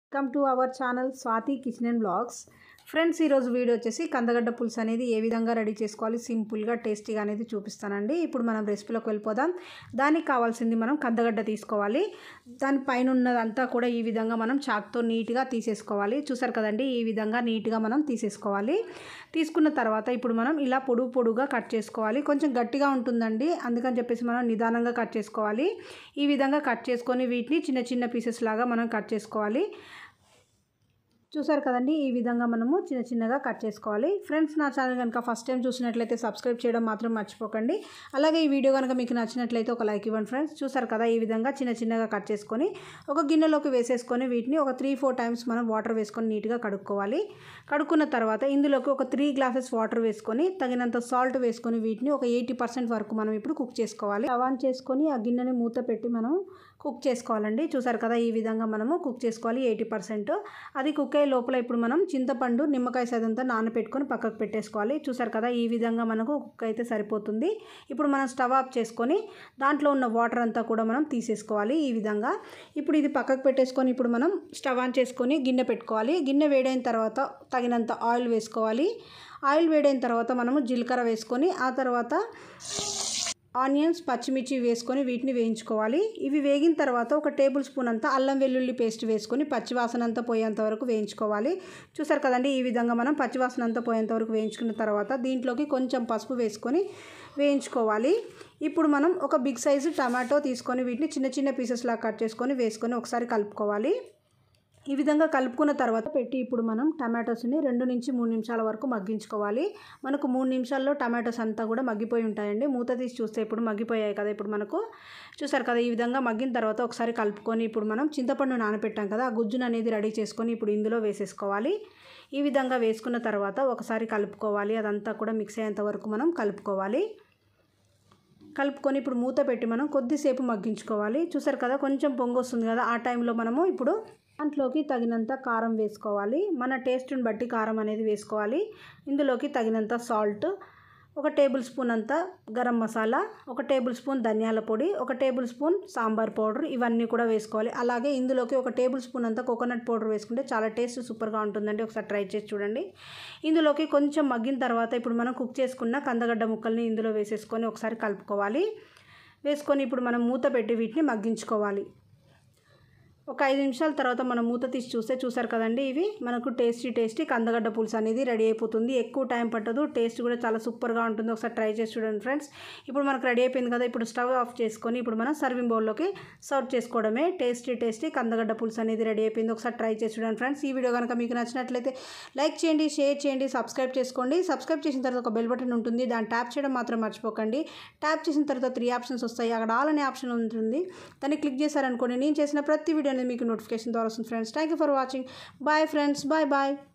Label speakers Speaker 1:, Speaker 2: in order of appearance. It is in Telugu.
Speaker 1: welcome to our channel Swathi kitchen and blogs friends ఈరోజు వీడియో వచ్చేసి కందగడ్డ పులుసు అనేది ఏ విధంగా రెడీ చేసుకోవాలి సింపుల్గా టేస్టీగా అనేది చూపిస్తానండి ఇప్పుడు మనం రెసిపీలోకి వెళ్ళిపోదాం దానికి కావాల్సింది మనం కందగడ్డ తీసుకోవాలి దాని పైన ఉన్నదంతా కూడా ఈ విధంగా మనం చాక్తో నీట్గా తీసేసుకోవాలి చూసారు కదండి ఈ విధంగా నీట్గా మనం తీసేసుకోవాలి తీసుకున్న తర్వాత ఇప్పుడు మనం ఇలా పొడుగు పొడుగా కట్ చేసుకోవాలి కొంచెం గట్టిగా ఉంటుందండి అందుకని చెప్పేసి మనం నిదానంగా కట్ చేసుకోవాలి ఈ విధంగా కట్ చేసుకొని వీటిని చిన్న చిన్న పీసెస్ లాగా మనం కట్ చేసుకోవాలి చూసారు కదండి ఈ విధంగా మనము చిన్న చిన్నగా కట్ చేసుకోవాలి ఫ్రెండ్స్ నా ఛానల్ కనుక ఫస్ట్ టైం చూసినట్లయితే సబ్స్క్రైబ్ చేయడం మాత్రం మర్చిపోకండి అలాగే ఈ వీడియో కనుక మీకు నచ్చినట్లయితే ఒక లైక్ ఇవ్వండి ఫ్రెండ్స్ చూసారు కదా ఈ విధంగా చిన్న చిన్నగా కట్ చేసుకొని ఒక గిన్నెలోకి వేసేసుకొని వీటిని ఒక త్రీ ఫోర్ టైమ్స్ మనం వాటర్ వేసుకొని నీట్గా కడుక్కోవాలి కడుక్కున్న తర్వాత ఇందులోకి ఒక త్రీ గ్లాసెస్ వాటర్ వేసుకొని తగినంత సాల్ట్ వేసుకొని వీటిని ఒక ఎయిటీ పర్సెంట్ వరకు మనం ఇప్పుడు కుక్ చేసుకోవాలి ఆన్ చేసుకొని ఆ గిన్నెని మూత పెట్టి మనం కుక్ చేసుకోవాలండి చూసారు కదా ఈ విధంగా మనము కుక్ చేసుకోవాలి ఎయిటీ పర్సెంట్ అది కుక్ అయ్యే లోపల ఇప్పుడు మనం చింతపండు నిమ్మకాయ సదంతా నానబెట్టుకొని పక్కకు పెట్టేసుకోవాలి చూసారు కదా ఈ విధంగా మనకు కుక్ అయితే సరిపోతుంది ఇప్పుడు మనం స్టవ్ ఆఫ్ చేసుకొని దాంట్లో ఉన్న వాటర్ అంతా కూడా మనం తీసేసుకోవాలి ఈ విధంగా ఇప్పుడు ఇది పక్కకు పెట్టేసుకొని ఇప్పుడు మనం స్టవ్ ఆన్ చేసుకొని గిన్నె పెట్టుకోవాలి గిన్నె వేడైన తర్వాత తగినంత ఆయిల్ వేసుకోవాలి ఆయిల్ వేడైన తర్వాత మనము జీలకర్ర వేసుకొని ఆ తర్వాత ఆనియన్స్ పచ్చిమిర్చి వేసుకొని వీటిని వేయించుకోవాలి ఇవి వేగిన తర్వాత ఒక టేబుల్ స్పూన్ అంతా అల్లం వెల్లుల్లి పేస్ట్ వేసుకొని పచ్చివాసన అంతా పోయేంత వరకు వేయించుకోవాలి చూసారు కదండి ఈ విధంగా మనం పచ్చివాసన అంతా పోయేంత వరకు వేయించుకున్న తర్వాత దీంట్లోకి కొంచెం పసుపు వేసుకొని వేయించుకోవాలి ఇప్పుడు మనం ఒక బిగ్ సైజు టమాటో తీసుకొని వీటిని చిన్న చిన్న పీసెస్లా కట్ చేసుకొని వేసుకొని ఒకసారి కలుపుకోవాలి ఈ విధంగా కలుపుకున్న తర్వాత పెట్టి ఇప్పుడు మనం టమాటోస్ని రెండు నుంచి మూడు నిమిషాల వరకు మగ్గించుకోవాలి మనకు మూడు నిమిషాల్లో టమాటోస్ అంతా కూడా మగ్గిపోయి ఉంటాయండి మూత తీసి చూస్తే ఇప్పుడు మగ్గిపోయాయి కదా ఇప్పుడు మనకు చూసారు కదా ఈ విధంగా మగ్గిన తర్వాత ఒకసారి కలుపుకొని ఇప్పుడు మనం చింతపండు నానబెట్టాం కదా ఆ గుజ్జును అనేది రెడీ చేసుకొని ఇప్పుడు ఇందులో వేసేసుకోవాలి ఈ విధంగా వేసుకున్న తర్వాత ఒకసారి కలుపుకోవాలి అదంతా కూడా మిక్స్ అయ్యేంత వరకు మనం కలుపుకోవాలి కలుపుకొని ఇప్పుడు మూత పెట్టి మనం కొద్దిసేపు మగ్గించుకోవాలి చూసారు కదా కొంచెం పొంగు వస్తుంది కదా ఆ టైంలో మనము ఇప్పుడు దాంట్లోకి తగినంత కారం వేసుకోవాలి మన టేస్ట్ని బట్టి కారం అనేది వేసుకోవాలి ఇందులోకి తగినంత సాల్ట్ ఒక టేబుల్ స్పూన్ అంత గరం మసాలా ఒక టేబుల్ స్పూన్ ధనియాల పొడి ఒక టేబుల్ స్పూన్ సాంబార్ పౌడర్ ఇవన్నీ కూడా వేసుకోవాలి అలాగే ఇందులోకి ఒక టేబుల్ స్పూన్ అంతా కోకోనట్ పౌడర్ వేసుకుంటే చాలా టేస్ట్ సూపర్గా ఉంటుందండి ఒకసారి ట్రై చేసి చూడండి ఇందులోకి కొంచెం మగ్గిన తర్వాత ఇప్పుడు మనం కుక్ చేసుకున్న కందగడ్డ ముక్కల్ని ఇందులో వేసేసుకొని ఒకసారి కలుపుకోవాలి వేసుకొని ఇప్పుడు మనం మూత పెట్టి వీటిని మగ్గించుకోవాలి ఒక ఐదు నిమిషాల తర్వాత మనం మూత తీసి చూస్తే చూసారు కదండి ఇవి మనకు టేస్టీ టేస్టీ కందగడ్డ పులుసు అనేది రెడీ అయిపోతుంది ఎక్కువ టైం పట్టదు టేస్ట్ కూడా చాలా సూపర్గా ఉంటుంది ఒకసారి ట్రై చేసి చూడండి ఫ్రెండ్స్ ఇప్పుడు మనకు రెడీ అయిపోయింది కదా ఇప్పుడు స్టవ్ ఆఫ్ చేసుకొని ఇప్పుడు మనం సర్వింగ్ బౌల్లోకి సర్వ్ చేసుకోవడమే టేస్టీ టేస్టీ కందగడ్డ పులుసు అనేది రెడీ అయిపోయింది ఒకసారి ట్రై చేసి చూడండి ఫ్రెండ్స్ ఈ వీడియో కనుక మీకు నచ్చినట్లయితే లైక్ చేయండి షేర్ చేయండి సబ్స్క్రైబ్ చేసుకోండి సబ్స్క్రైబ్ చేసిన తర్వాత ఒక బెల్ బటన్ ఉంటుంది దాన్ని ట్యాప్ చేయడం మాత్రం మర్చిపోకండి ట్యాప్ చేసిన తర్వాత త్రీ ఆప్షన్స్ వస్తాయి అక్కడ ఆల్ అనే ఆప్షన్ ఉంటుంది దాన్ని క్లిక్ చేశారనుకోండి నేను చేసిన ప్రతి వీడియో అనేది మీకు నోటిఫికేషన్ ద్వారా వస్తుంది friends thank you for watching bye friends bye bye